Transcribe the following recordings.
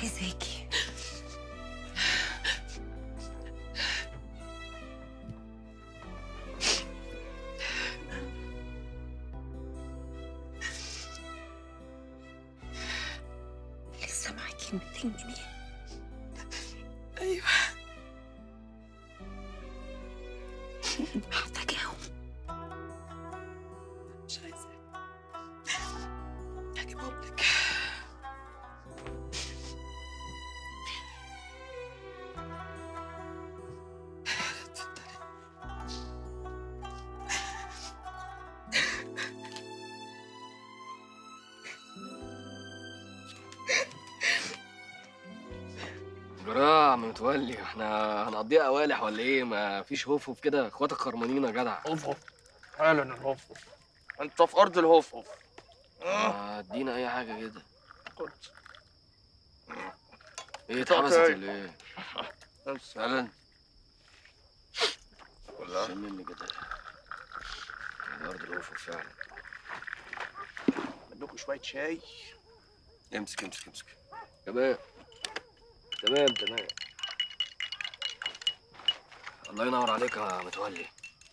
عايزاكي لسه معاكي 200 جنيه ايوه محتاجاهم مش عايزاك هجيبهم لك اتفضلي جراح عم متولي احنا هنقضيها قوالح ولا ايه ما فيش هوف كده اخواتك خرمانين يا جدع هوف هوف فعلا الهوف هوف انت في ارض الهوف هوف آه، ادينا اي حاجه كده خد. ايه اتحبست أوكي. ولا ايه بس فعلا ولا شم مني كده على ارض الهوف فعلا منكم شويه شاي امسك امسك امسك تمام تمام تمام الله ينور عليك يا متولي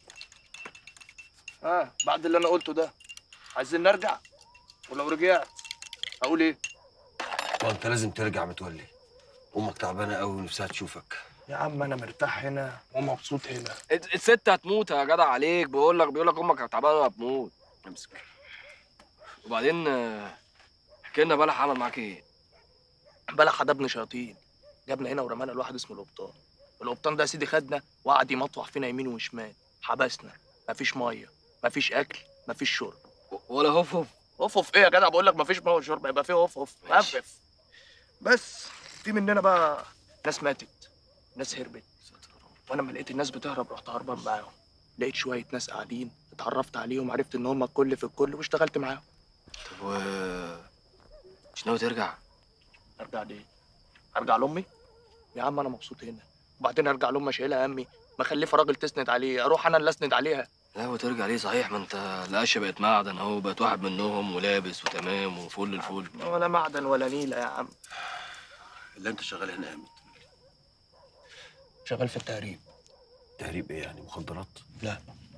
ها بعد اللي انا قلته ده عايزين نرجع ولو رجعت اقول ايه ما انت لازم ترجع متولي امك تعبانه قوي ونفسها تشوفك يا عم انا مرتاح هنا ومبسوط هنا الت- الست هتموت يا جدع عليك بقول لك بيقول لك امك تعبانه وهتموت امسك وبعدين آه، احكي لنا بلح عمل معاك ايه بلح ده ابن شياطين جابنا هنا ورمانا لواحد اسمه القبطان القبطان ده يا سيدي خدنا وقعد يمطوح فينا يمين وشمال حبسنا مفيش ميه مفيش اكل مفيش شرب ولا هوف هوف هوف هوف ايه يا جدع بقول لك مفيش ميه وشرب يبقى فيه هوف هوف ماشي. مقفف بس في مننا بقى ناس ماتت ناس هربت وانا لما لقيت الناس بتهرب رحت هربان معاهم لقيت شويه ناس قاعدين اتعرفت عليهم عرفت ان هم الكل في الكل واشتغلت معاهم طب و مش ناوي ترجع ارجع ليه ارجع لامي يا عم انا مبسوط هنا وبعدين ارجع لامي شايلها همي مخلفه راجل تسند عليه اروح انا اللي اسند عليها لا وترجع ليه صحيح ما انت القشه بقت معدن اهو بقت واحد منهم ولابس وتمام وفل الفل ولا معدن ولا نيله يا عم اللي انت شغال هنا امتى شغال في التهريب تهريب ايه يعني مخدرات لا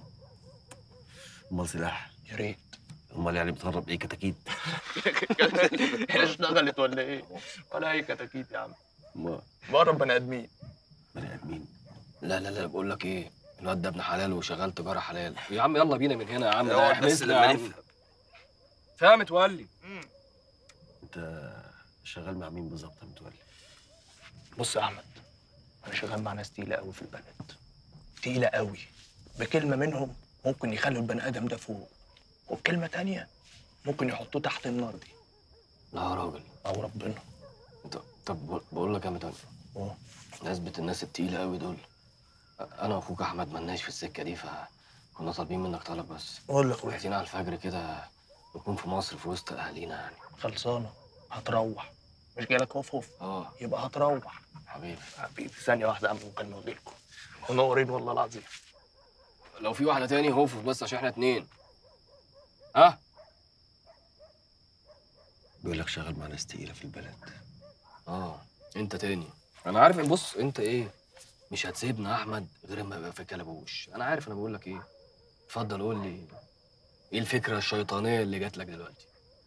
امال سلاح يا ريت امال يعني بتهرب ايه كتاكيت هي اشتغلت ولا ايه ولا اي كتاكيت يا عم امال بقرب بني ادمين بني ادمين لا لا لا بقول لك ايه الواد ده ابن حلال وشغال تجاره حلال يا عم يلا بينا من هنا يا عم ده اقعد بس احمسنا لما يا عم. نفهم فاهم متولي انت شغال مع مين بالظبط يا متولي بص يا احمد انا شغال مع ناس تقيله قوي في البلد تقيله قوي بكلمه منهم ممكن يخلوا البني ادم ده فوق وبكلمه تانية ممكن يحطوه تحت النار دي لا يا راجل او ربنا انت طب بقول- بقول لك يا متولي أوه. نسبة الناس التقيلة قوي دول انا واخوك احمد ملناش في السكة دي فكنا طالبين منك طلب بس قول لي يا اخويا عايزين على الفجر كده نكون في مصر في وسط اهالينا يعني خلصانه هتروح مش جايلك هوف هوف اه يبقى هتروح حبيبي حبيبي ثانيه واحده اعمل مكالمه واجيلكم منورين والله العظيم لو في واحدة تاني هوف بس عشان احنا اتنين ها بيقول لك شغال مع ناس تقيله في البلد اه انت تاني انا عارف بص انت ايه مش هتسيبنا يا احمد غير اما يبقى في كلبوش انا عارف انا بقول لك ايه اتفضل قول لي ايه الفكره الشيطانيه اللي جات لك دلوقتي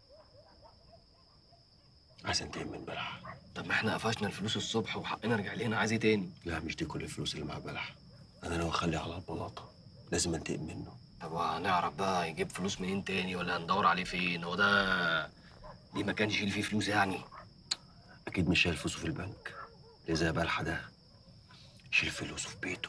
عايز انتقم من بلح طب ما احنا قفشنا الفلوس الصبح وحقنا رجع لنا عايز ايه تاني لا مش دي كل الفلوس اللي مع بلح انا ناوي اخليه على البلاطه لازم انتقم منه طب وهنعرف بقى يجيب فلوس منين تاني ولا هندور عليه فين هو ده ليه ما كانش يشيل فيه فلوس يعني اكيد مش شايل فلوسه في البنك اللي زي بلحه ده يشيل فلوسه في بيته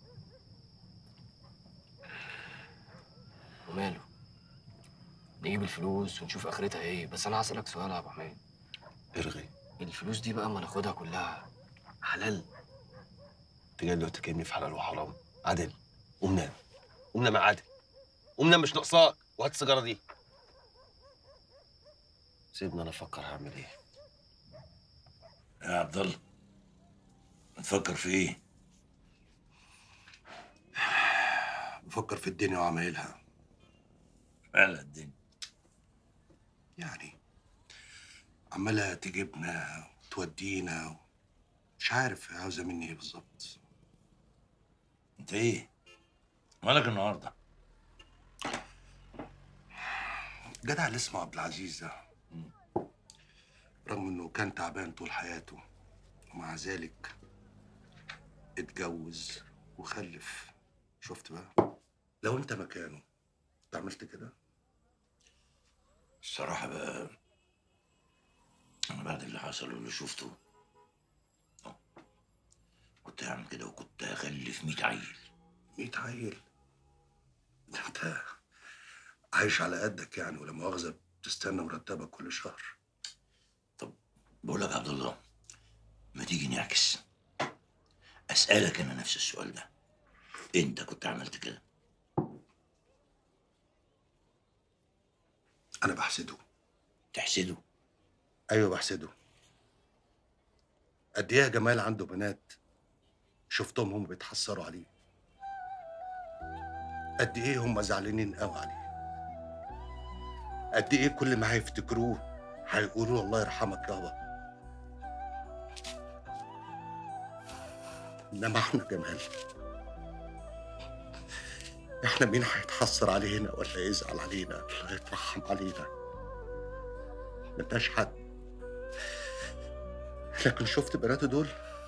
وماله نجيب الفلوس ونشوف اخرتها ايه بس انا هسألك سؤال يا ابو حميد ارغي الفلوس دي بقى ما ناخدها كلها حلال انت جاي دلوقتي تكلمني في حلال وحرام عادل قوم نام قوم نام يا عادل قوم نام مش ناقصاك وهات السيجاره دي سيبني انا افكر هعمل ايه يا عبد الله بتفكر في ايه؟ بفكر في الدنيا وعمايلها فعلا الدنيا يعني عمالة تجيبنا تودينا مش عارف عاوزة مني ايه بالظبط انت ايه مالك النهارده جدع اللي اسمه عبد العزيز ده رغم انه كان تعبان طول حياته ومع ذلك اتجوز وخلف شفت بقى لو انت مكانه انت عملت كده الصراحه بقى انا بعد اللي حصل واللي شفته آه، كنت هعمل كده وكنت هخلف 100 عيل 100 عيل ده انت عايش على قدك يعني ولا مؤاخذة بتستنى مرتبك كل شهر بقول لك يا عبد الله ما تيجي نعكس اسالك انا نفس السؤال ده انت كنت عملت كده انا بحسده تحسده ايوه بحسده قد ايه يا جمال عنده بنات شفتهم هم بيتحسروا عليه قد ايه هم زعلانين قوي عليه قد ايه كل ما هيفتكروه هيقولوا الله يرحمك يابا انما احنا جمال احنا مين هيتحسر علينا ولا يزعل علينا ولا يترحم علينا ملناش حد لكن شفت بناته دول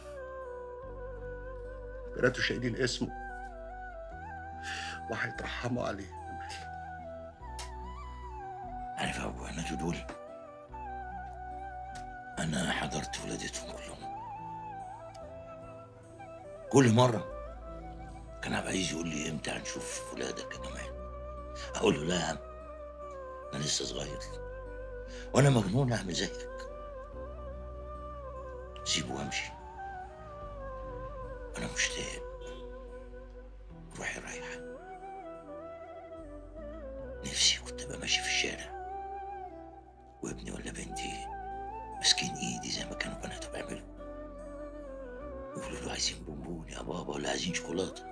بناته شايلين اسمه وهيترحموا عليه عارف يا ابو بناته دول انا حضرت ولادتهم كلهم كل مره كان عبد العزيز يقول لي امتى هنشوف ولادك يا جمال اقول له لا يا عم انا لسه صغير وانا مجنون اعمل زيك سيبه وامشي انا مشتاق روحي رايحه نفسي كنت ابقى ماشي في الشارع وابني ولا بنتي ماسكين ايدي زي ما كانوا بناته بيعملوا يقولوا له عايزين بونبون يا بابا ولا عايزين شوكولاته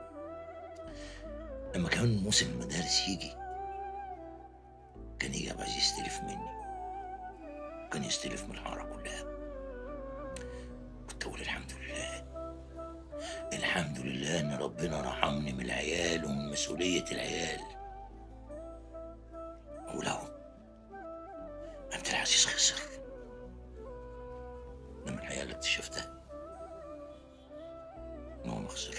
لما كان موسم المدارس يجي كان يجي عبد العزيز يستلف مني كان يستلف من الحاره كلها كنت اقول الحمد لله الحمد لله ان ربنا رحمني من العيال ومن مسؤوليه العيال ولو عبد العزيز خسر انما الحقيقه اللي اكتشفتها ان هو ما خسرش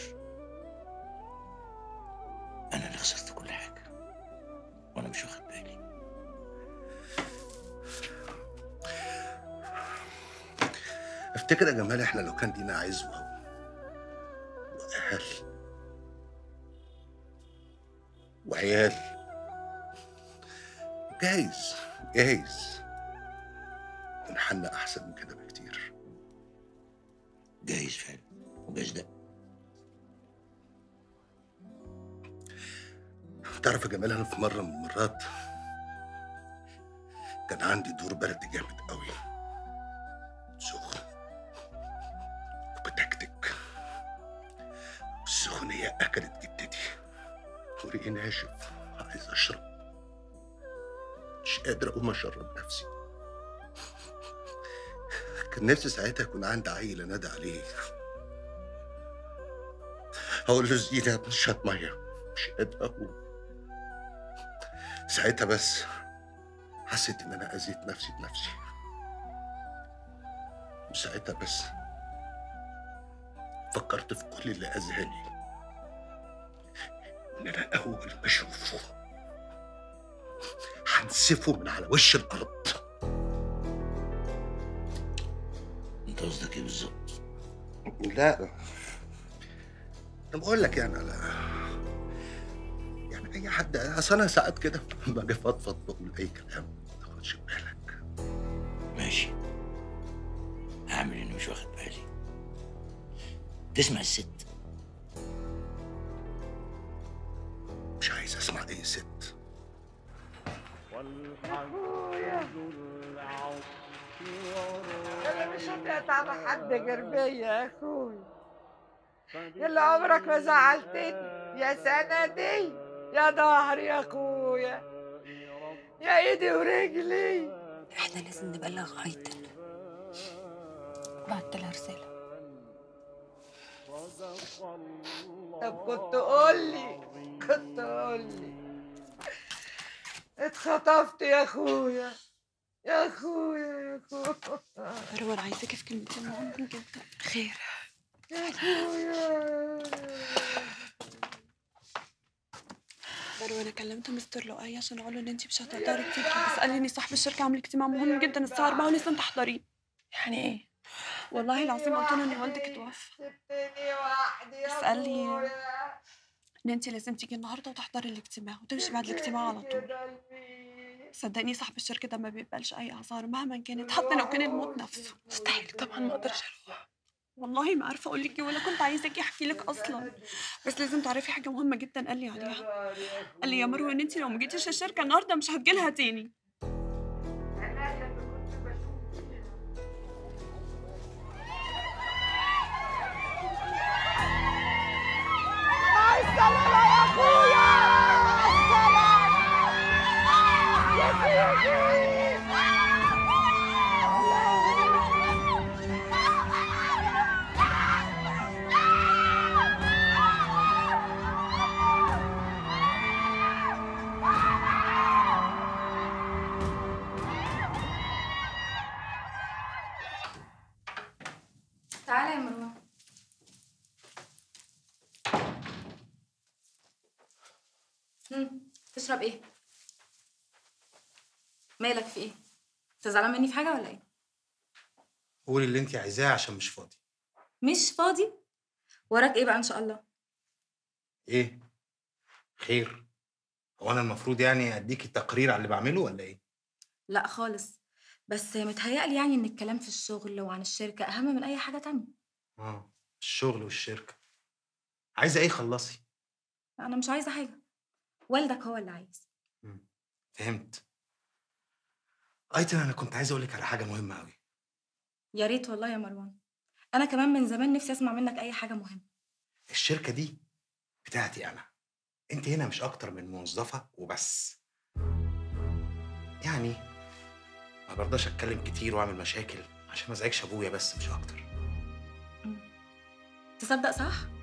انا اللي خسرت كل حاجه وانا مش واخد بالي افتكر يا جمال احنا لو كان لينا عزوة واهل وعيال جايز جايز كان حالنا احسن من كده بكتير جايز فعلا وجايز ده تعرف يا جمال انا في مره من المرات كان عندي دور برد جامد قوي سخن وبتكتك السخونية أكلت جدتي وريقي ناشف عايز أشرب مش قادر أقوم أشرب نفسي كان نفسي ساعتها يكون عندي عيل أنادي عليه هقول له زينة يا ابن شوية مية مش قادر أقوم ساعتها بس حسيت إن أنا أذيت نفسي بنفسي وساعتها بس فكرت في كل اللي أذاني إن أنا أول ما أشوفه هنسفه من على وش الأرض انت قصدك ايه بالظبط لا أنا بقول لك يعني على يعني أي حد أصل أنا ساعات كده لما أجي أفضفض بقول أي كلام ما تاخدش بالك ماشي هعمل اني مش واخد بالي تسمع الست مش عايز أسمع أي ست انا مش هتقطع مع حد غير بيا يا اخوي اللي عمرك ما زعلتني يا سندي يا ظهري يا اخويا يا ايدي ورجلي احنا لازم نبلغ ايتن بعت لها رسالة طب كنت قولي كنت قولي اتخطفت يا اخويا يا اخويا يا اخويا مروان عايزاكي في كلمتين مهمين جدا خير يا اخويا مروان انا كلمت مستر لؤي عشان اقول له ان انت مش هتقدري تيجي بس قال لي ان صاحب الشركه عامل اجتماع مهم جدا الساعه 4 ولازم تحضريه يعني ايه؟ والله العظيم قلت له ان والدك اتوفى سبتني وحدي يا بس قال لي- أخويا. ان انت لازم تيجي النهارده وتحضري الاجتماع وتمشي بعد الاجتماع على طول صدقني صاحب الشركه ده ما بيقبلش اي اعذار مهما كانت حتى لو كان الموت نفسه مستحيل طبعا ما اقدرش اروح والله ما عارفه اقول لك إيه ولا كنت عايزه اجي احكي لك اصلا بس لازم تعرفي حاجه مهمه جدا قال لي عليها قال لي يا مروه ان انت لو ما جيتيش الشركه النهارده مش هتجيلها تاني تعالى يا مروان هم، تشرب ايه مالك في ايه انت زعلان مني في حاجه ولا ايه قولي اللي انت عايزاه عشان مش فاضي مش فاضي وراك ايه بقى ان شاء الله ايه خير هو انا المفروض يعني اديكي تقرير على اللي بعمله ولا ايه لا خالص بس متهيألي يعني ان الكلام في الشغل وعن الشركه اهم من اي حاجه تانية اه الشغل والشركه عايزه ايه خلصي انا مش عايزه حاجه والدك هو اللي عايز فهمت ايتن انا كنت عايز اقول لك على حاجه مهمه قوي يا ريت والله يا مروان انا كمان من زمان نفسي اسمع منك اي حاجه مهمه الشركه دي بتاعتي انا انت هنا مش اكتر من موظفه وبس يعني ما برضاش اتكلم كتير واعمل مشاكل عشان ما ازعجش ابويا بس مش اكتر تصدق صح